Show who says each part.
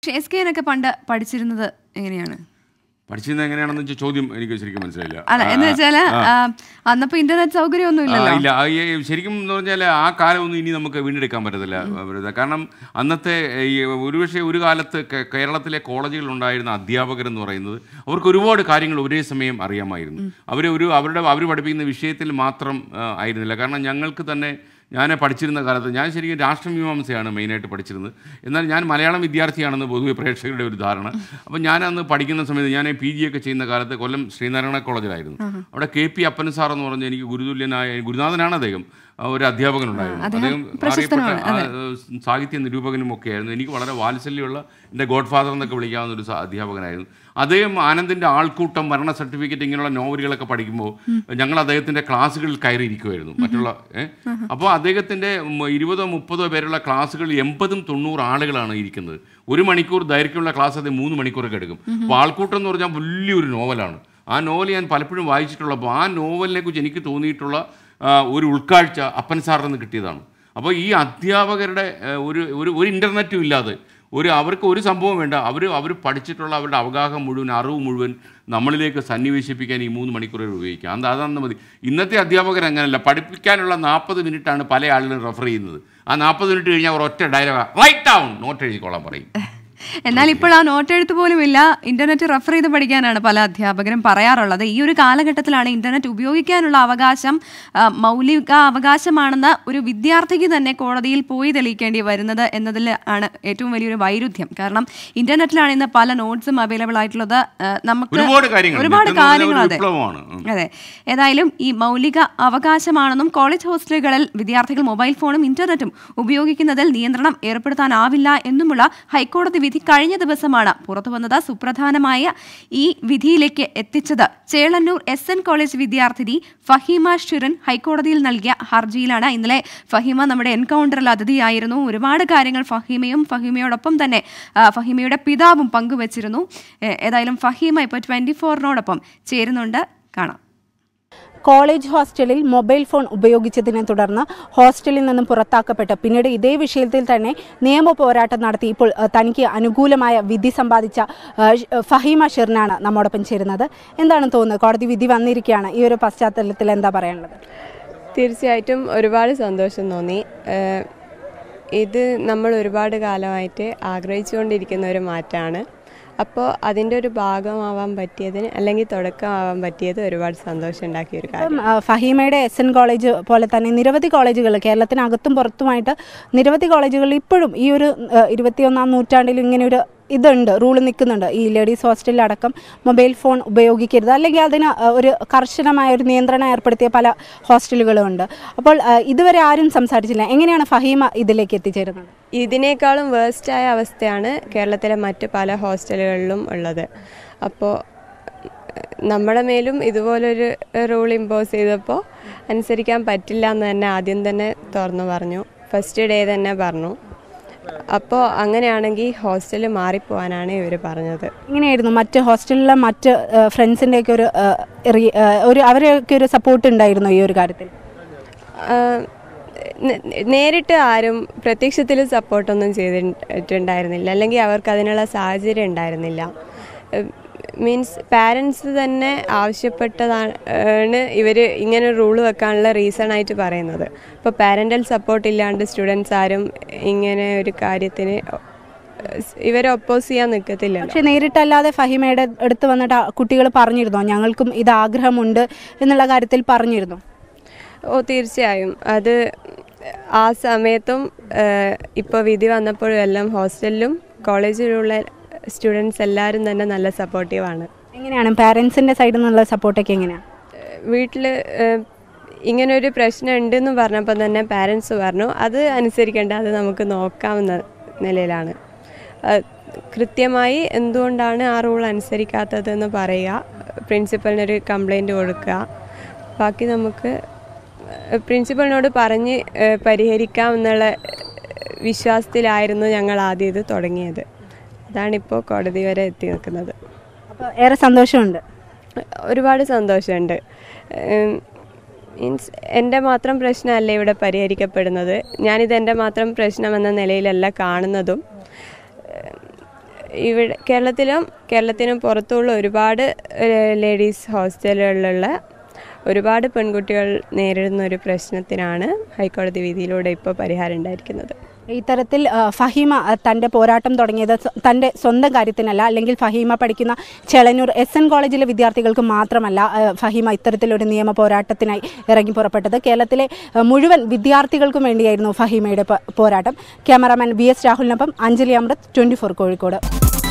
Speaker 1: പക്ഷെ S K ഒക്കെ പണ്ട് പഠിച്ചിരുന്നത് എങ്ങനെയാണ്
Speaker 2: പഠിച്ചിരുന്നത് എങ്ങനെയാണെന്ന് വെച്ചാൽ ചോദ്യം എനിക്ക് ശരിക്കും മനസ്സിലായില്ല
Speaker 1: അല്ല എന്ന് വെച്ചാല് ആ, അന്നപ്പോ ഇന്റർനെറ്റ് സൗകര്യമൊന്നും
Speaker 2: ആ,
Speaker 1: ഇല്ലല്ലോ
Speaker 2: ഇല്ല ആ, ഈ ശരിക്കും എന്ന് പറഞ്ഞാൽ ആ കാലമൊന്നും ഇനി നമുക്ക് വീണ്ടെടുക്കാൻ പറ്റത്തില്ല അവരുടെ. കാരണം അന്നത്തെ ഈ ഒരുപക്ഷെ ഒരു കാലത്ത് കേ- കേരളത്തിലെ കോളേജുകളിൽ ഉണ്ടായിരുന്ന അധ്യാപകരെന്ന് പറയുന്നത് അവർക്ക് ഒരുപാട് കാര്യങ്ങൾ ഒരേ സമയം അറിയാമായിരുന്നു അവർ ഒരു അവരുടെ അവർ പഠിപ്പിക്കുന്ന വിഷയത്തിൽ മാത്രം ആ, ആയിരുന്നില്ല കാരണം ഞങ്ങൾക്ക് തന്നെ ഞാൻ പഠിച്ചിരുന്ന കാലത്ത് ഞാൻ ശരിക്കും രാഷ്ട്രമീമാംസയാണ് മെയിനായിട്ട് പഠിച്ചിരുന്നത് എന്നാൽ ഞാൻ മലയാളം വിദ്യാർത്ഥിയാണെന്ന് പൊതുവെ പ്രേക്ഷകരുടെ ഒരു ധാരണ അപ്പം ഞാൻ അന്ന് പഠിക്കുന്ന സമയത്ത് ഞാൻ പി ജി ഒക്കെ ചെയ്യുന്ന കാലത്ത് കൊല്ലം ശ്രീനാരായണ കോളേജിലായിരുന്നു അവിടെ കെ പി അപ്പൻ സാർ എന്ന് പറഞ്ഞ എനിക്ക് ഗുരുതുല്യനായ ഗുരുനാഥനാണ് അദ്ദേഹം ആ, ഒരു അധ്യാപകനുണ്ടായിരുന്നു അദ്ദേഹം അറിയപ്പെട്ട ആ, ഏഹ്, സാഹിത്യ നിരൂപകനും ഒക്കെ ആയിരുന്നു എനിക്ക് വളരെ വാത്സല്യമുള്ള എൻ്റെ ഗോഡ് ഫാദർ എന്നൊക്കെ വിളിക്കാവുന്ന ഒരു സ- അധ്യാപകനായിരുന്നു അദ്ദേഹം ആനന്ദിൻ്റെ ആൾക്കൂട്ടം മരണ സർട്ടിഫിക്കറ്റ് ഇങ്ങനെയുള്ള നോവലുകളൊക്കെ പഠിക്കുമ്പോൾ ഞങ്ങൾ അദ്ദേഹത്തിൻ്റെ ക്ലാസ്സുകളിൽ കയറിയിരിക്കുമായിരുന്നു മറ്റുള്ള ഏഹ് അപ്പോൾ അദ്ദേഹത്തിൻ്റെ ഉം, ഇരുപതോ മുപ്പതോ പേരുള്ള ക്ലാസ്സുകളിൽ എൺപതും തൊണ്ണൂറ് ആളുകളാണ് ഇരിക്കുന്നത് ഒരു മണിക്കൂർ ദൈർഘ്യമുള്ള ക്ലാസ് അത് മൂന്ന് മണിക്കൂറൊക്കെ എടുക്കും അപ്പോൾ ആൾക്കൂട്ടം എന്ന് പറഞ്ഞാൽ വലിയൊരു നോവലാണ് ആ നോവൽ ഞാൻ പലപ്പോഴും വായിച്ചിട്ടുള്ളപ്പോൾ ആ നോവലിനെ കുറിച്ച് എനിക്ക് തോന്നിയിട്ടുള്ള ആ, ഒരു ഉൾക്കാഴ്ച അപ്പൻ സാറിൽ നിന്ന് കിട്ടിയതാണ് അപ്പോൾ ഈ അധ്യാപകരുടെ ആ, ഒരു ഒരു ഒരു ഇൻ്റർനെറ്റും ഇല്ലാതെ ഒരു അവർക്ക് ഒരു സംഭവം വേണ്ട അവർ അവർ പഠിച്ചിട്ടുള്ള അവരുടെ അവഗാഹം മുഴുവൻ അറിവ് മുഴുവൻ നമ്മളിലേക്ക് സന്നിവേശിപ്പിക്കാൻ ഈ മൂന്ന് മണിക്കൂറുകൾ ഉപയോഗിക്കാം അത് അതാണ് മതി ഇന്നത്തെ അധ്യാപകർ അങ്ങനെയല്ല പഠിപ്പിക്കാനുള്ള നാൽപ്പത് മിനിറ്റാണ് പല ആളുകളും റെഫർ ചെയ്യുന്നത് ആ നാൽപ്പത് മിനിറ്റ് കഴിഞ്ഞാൽ അവർ ഒറ്റ ഡയലോഗ് റൈറ്റ് ഡൗൺ നോട്ട് എഴുതിക്കോളാൻ പറയും
Speaker 1: എന്നാൽ ഇപ്പോൾ ആ നോട്ട് എഴുത്ത് പോലും ഇല്ല ഇന്റർനെറ്റ് റെഫർ ചെയ്ത് പഠിക്കാനാണ് പല അധ്യാപകരും പറയാറുള്ളത് ഈ ഒരു കാലഘട്ടത്തിലാണ് ഇന്റർനെറ്റ് ഉപയോഗിക്കാനുള്ള അവകാശം ആ, മൗലിക അവകാശമാണെന്ന് ഒരു വിദ്യാർത്ഥിക്ക് തന്നെ കോടതിയിൽ പോയി തെളിയിക്കേണ്ടി വരുന്നത് എന്നതിൽ ആണ് ഏറ്റവും വലിയൊരു വൈരുദ്ധ്യം കാരണം ഇന്റർനെറ്റിലാണ് ഇന്ന് പല നോട്ട്സും അവൈലബിൾ ആയിട്ടുള്ളത് ആ, നമുക്ക്
Speaker 2: ഒരുപാട് കാര്യങ്ങൾ
Speaker 1: ഒരുപാട്
Speaker 2: നെറ്റ് എന്ന് പറഞ്ഞാൽ
Speaker 1: കാര്യങ്ങൾ
Speaker 2: ഒരു
Speaker 1: അതെ
Speaker 2: വിപ്ലവമാണ് ഉം.
Speaker 1: അതെ ഏതായാലും ഈ മൗലിക അവകാശമാണെന്നും കോളേജ് ഹോസ്റ്റലുകളിൽ വിദ്യാർത്ഥികൾ മൊബൈൽ ഫോണും ഇന്റർനെറ്റും ഉപയോഗിക്കുന്നതിൽ നിയന്ത്രണം ഏർപ്പെടുത്താനാവില്ല എന്നുമുള്ള ഹൈക്കോടതി വിധി കഴിഞ്ഞ ദിവസമാണ് പുറത്തു വന്നത് സുപ്രധാനമായ ഈ വിധിയിലേക്ക് എത്തിച്ചത് ചേളന്നൂർ എസ് എൻ കോളേജ് വിദ്യാർത്ഥിനി ഫഹീമ ഷിറിൻ ഹൈക്കോടതിയിൽ നൽകിയ ഹർജിയിലാണ് ഇന്നലെ ഫഹീമ നമ്മുടെ എൻകൗണ്ടറിൽ അതിഥിയായിരുന്നു ഒരുപാട് കാര്യങ്ങൾ ഫഹീമയും ഫഹീമയോടൊപ്പം തന്നെ ആ, ഫഹീമയുടെ പിതാവും പങ്കുവച്ചിരുന്നു ഏ- ഏതായാലും ഫഹീമ ഇപ്പോൾ ട്വന്റി ഫോറിനോടൊപ്പം ചേരുന്നുണ്ട് കാണാം
Speaker 3: കോളേജ് ഹോസ്റ്റലിൽ മൊബൈൽ ഫോൺ ഉപയോഗിച്ചതിനെ തുടർന്ന് ഹോസ്റ്റലിൽ നിന്നും പുറത്താക്കപ്പെട്ട് പിന്നീട് ഇതേ വിഷയത്തിൽ തന്നെ നിയമ പോരാട്ടം നടത്തി ഇപ്പോൾ അഹ്, തനിക്ക് അനുകൂലമായ വിധി സമ്പാദിച്ച അഹ്, ഷ്- ഫഹീമ ഷിറിനാണ് നമ്മോടൊപ്പം ചേരുന്നത് എന്താണ് തോന്നുന്നത് കോടതി വിധി വന്നിരിക്കുകയാണ് ഈ ഒരു പശ്ചാത്തലത്തിൽ എന്താ പറയാനുള്ളത്
Speaker 4: തീർച്ചയായിട്ടും ഒരുപാട് സന്തോഷം തോന്നി ഏഹ് ഇത് നമ്മൾ ഒരുപാട് കാലമായിട്ട് ആഗ്രഹിച്ചുകൊണ്ടിരിക്കുന്ന ഒരു മാറ്റമാണ് അപ്പോൾ അതിൻ്റെ ഒരു ഭാഗമാവാൻ പറ്റിയതിന് അല്ലെങ്കിൽ തുടക്കമാവാൻ പറ്റിയത് ഒരുപാട് സന്തോഷം ഉണ്ടാക്കിയ ഒരു കാര്യം
Speaker 3: ഇപ്പം അഹ്, ഫഹീമയുടെ എസ് എൻ കോളേജ് പോലെ തന്നെ നിരവധി കോളേജുകൾ കേരളത്തിനകത്തും പുറത്തുമായിട്ട് നിരവധി കോളേജുകളിൽ ഇപ്പോഴും ഈ ഒരു അഹ്, ഇരുപത്തിയൊന്നാം നൂറ്റാണ്ടിൽ ഇങ്ങനെ ഒരു ഇതുണ്ട് റൂൾ നിൽക്കുന്നുണ്ട് ഈ ലേഡീസ് ഹോസ്റ്റലിലടക്കം മൊബൈൽ ഫോൺ ഉപയോഗിക്കരുത് അല്ലെങ്കിൽ അതിന് അഹ്, ഒരു കർശനമായ ഒരു നിയന്ത്രണം ഏർപ്പെടുത്തിയ പല ഹോസ്റ്റലുകളും ഉണ്ട് അപ്പോൾ അഹ്, ഇതുവരെ ആരും സംസാരിച്ചില്ല എങ്ങനെയാണ് ഫഹീമ ഇതിലേക്ക് എത്തിച്ചേരുന്നത്
Speaker 4: ഇതിനേക്കാളും വേസ്റ്റായ അവസ്ഥയാണ് കേരളത്തിലെ മറ്റ് പല ഹോസ്റ്റലുകളിലും ഉള്ളത് അപ്പോൾ നമ്മുടെ മേലും ഇതുപോലൊരു റൂൾ ഇമ്പോസ് ചെയ്തപ്പോൾ അനുസരിക്കാൻ പറ്റില്ല എന്ന് തന്നെ ആദ്യം തന്നെ തുറന്നു പറഞ്ഞു ഫസ്റ്റ് ഡേ തന്നെ പറഞ്ഞു അപ്പോൾ അങ്ങനെയാണെങ്കിൽ ഹോസ്റ്റൽ മാറിപ്പോവാനാണ് ഇവർ പറഞ്ഞത്
Speaker 3: എങ്ങനെയായിരുന്നു മറ്റ് ഹോസ്റ്റലിലെ മറ്റ് ഫ്രണ്ട്സിൻ്റെയൊക്കെ ഒരു അഹ്, റി- അഹ്, ഒരു അവരെയൊക്കെ ഒരു സപ്പോർട്ട് ഉണ്ടായിരുന്നു ഈ ഒരു കാര്യത്തിൽ
Speaker 4: ആഹ് ന- നേരിട്ട് ആരും പ്രത്യക്ഷത്തിൽ സപ്പോർട്ടൊന്നും ചെയ്തിട്ടുണ്ടായിരുന്നില്ല അല്ലെങ്കിൽ അവർക്ക് അതിനുള്ള സാഹചര്യം ഉണ്ടായിരുന്നില്ല മീൻസ് പാരൻസ് തന്നെ ആവശ്യപ്പെട്ടതാണ് ഇവർ ഇങ്ങനെ റൂൾ വെക്കാനുള്ള റീസൺ ആയിട്ട് പറയുന്നത് ഇപ്പോൾ പാരൻ്റൽ സപ്പോർട്ട് ഇല്ലാണ്ട് സ്റ്റുഡൻസ് ആരും ഇങ്ങനെ ഒരു കാര്യത്തിന് ഇവരെ ഒപ്പോസ് ചെയ്യാൻ നിൽക്കത്തില്ലല്ലോ
Speaker 3: പക്ഷെ നേരിട്ടല്ലാതെ ഫഹിമയുടെ അടുത്ത് വന്നിട്ട് കുട്ടികൾ പറഞ്ഞിരുന്നോ ഞങ്ങൾക്കും ഇത് ആഗ്രഹമുണ്ട് എന്നുള്ള കാര്യത്തിൽ പറഞ്ഞിരുന്നു
Speaker 4: ഓ തീർച്ചയായും അത് ആ സമയത്തും ഇപ്പോൾ വിധി വന്നപ്പോഴും എല്ലാം ഹോസ്റ്റലിലും കോളേജിലുള്ള സ്റ്റുഡൻസ് എല്ലാവരും തന്നെ നല്ല സപ്പോർട്ടീവാണ്
Speaker 3: എങ്ങനെയാണ് പാരൻസിൻ്റെ സൈഡിൽ നിന്നുള്ള സപ്പോർട്ടൊക്കെ എങ്ങനെയാണ്
Speaker 4: വീട്ടിൽ ഇങ്ങനെ ഒരു പ്രശ്നം ഉണ്ടെന്ന് പറഞ്ഞപ്പോൾ തന്നെ പാരൻസ് പറഞ്ഞു അത് അനുസരിക്കേണ്ട അത് നമുക്ക് നോക്കാവുന്ന നിലയിലാണ് ഏഹ് കൃത്യമായി എന്തുകൊണ്ടാണ് ആ റൂൾ അനുസരിക്കാത്തതെന്ന് പറയുക പ്രിൻസിപ്പലിനൊരു കംപ്ലൈൻറ്റ് കൊടുക്കുക ബാക്കി നമുക്ക് പ്രിൻസിപ്പലിനോട് പറഞ്ഞ് ഏഹ് പരിഹരിക്കാം എന്നുള്ള വിശ്വാസത്തിലായിരുന്നു ഞങ്ങൾ ആദ്യം ഇത് തുടങ്ങിയത് അതാണിപ്പോൾ കോടതി വരെ എത്തി നിൽക്കുന്നത്
Speaker 3: അപ്പോൾ ഏറെ സന്തോഷമുണ്ട്
Speaker 4: ഒരുപാട് സന്തോഷമുണ്ട് മീൻസ് എൻ്റെ മാത്രം പ്രശ്നമല്ല ഇവിടെ പരിഹരിക്കപ്പെടുന്നത് ഞാനിത് എൻ്റെ മാത്രം പ്രശ്നമെന്ന നിലയിലല്ല കാണുന്നതും ഇവിടെ കേരളത്തിലും കേരളത്തിന് പുറത്തുള്ള ഒരുപാട് ലേഡീസ് ഹോസ്റ്റലുകളിലുള്ള ഒരുപാട് പെൺകുട്ടികൾ നേരിടുന്ന ഒരു പ്രശ്നത്തിനാണ് ഹൈക്കോടതി വിധിയിലൂടെ ഇപ്പോൾ പരിഹാരം ഉണ്ടായിരിക്കുന്നത്
Speaker 3: ഇത്തരത്തിൽ ആ, ഫഹീമ ആ, തൻ്റെ പോരാട്ടം തുടങ്ങിയത് സ്വ- തൻ്റെ സ്വന്തം കാര്യത്തിനല്ല അല്ലെങ്കിൽ ഫഹീമ പഠിക്കുന്ന ചെളനൂർ എസ് എൻ കോളേജിലെ വിദ്യാർത്ഥികൾക്ക് മാത്രമല്ല ആ, ഫഹീമ ഇത്തരത്തിലൊരു നിയമ പോരാട്ടത്തിനായി ഇറങ്ങി പുറപ്പെട്ടത് കേരളത്തിലെ ആ, മുഴുവൻ വിദ്യാർത്ഥികൾക്കും വേണ്ടിയായിരുന്നു ഫഹീമയുടെ പ- പോരാട്ടം ക്യാമറാമാൻ വി എസ് രാഹുലിനൊപ്പം അഞ്ജലി അമൃത് ട്വൻറ്റി ഫോർ കോഴിക്കോട്